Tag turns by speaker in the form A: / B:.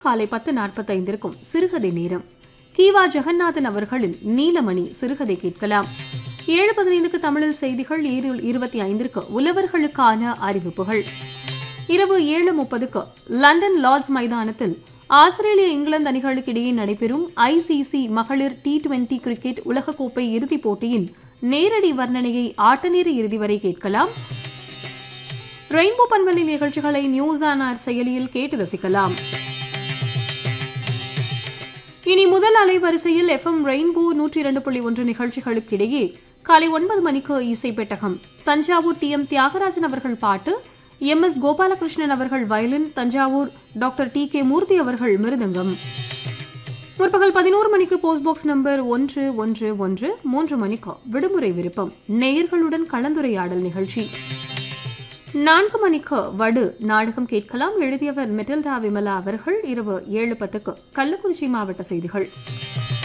A: காலை பத்து நாற்பத்தைந்திற்கும் சிறுகதை நேரம் கீவா ஜெகநாதன் அவர்களின் நீலமணி சிறுகதை கேட்கலாம் ஏழு பதினைந்துக்கு தமிழில் செய்திகள் ஏழு இருபத்தி ஐந்திற்கு உழவர்களுக்கான அறிவிப்புகள் இரவு ஏழு முப்பதுக்கு லண்டன் லார்ட்ஸ் மைதானத்தில் ஆஸ்திரேலிய இங்கிலாந்து அணிகளுக்கு இடையே நடைபெறும் ஐசிசி மகளிர் டி டுவெண்டி கிரிக்கெட் உலகக்கோப்பை இறுதிப் போட்டியின் நேரடி வர்ணனையை ஆட்டநேர இறுதி வரை கேட்கலாம் ரெயின்போ பண்பலி நிகழ்ச்சிகளை நியூஸ் ஆன் ஆர் செயலியில் கேட்டு ரசிக்கலாம் இனி முதல் அலைவரிசையில் எஃப்எம் ரெயின்போ நூற்றி இரண்டு புள்ளி ஒன்று நிகழ்ச்சிகளுக்கிடையே காலை ஒன்பது மணிக்கு இசை பெட்டகம் தஞ்சாவூர் டி எம் தியாகராஜன் அவர்கள் பாட்டு எம் எஸ் கோபாலகிருஷ்ணன் அவர்கள் violin Thanjavur doctor T K Murthy அவர்கள் மிருதங்கம் முற்பகல் பதினோரு மணிக்கு போஸ்ட் பாக்ஸ் நம்பர் ஒன்று ஒன்று ஒன்று மூன்று மணிக்கு விடுமுறை விருப்பம் நேயர்களுடன் கலந்துரையாடல் நிகழ்ச்சி நான்கு மணிக்கு வடு நாடகம் கேட்கலாம் எழுதியவர் மெட்டில்டா விமலா அவர்கள் இரவு ஏழு பத்துக்கு கள்ளக்குறிச்சி மாவட்ட செய்திகள்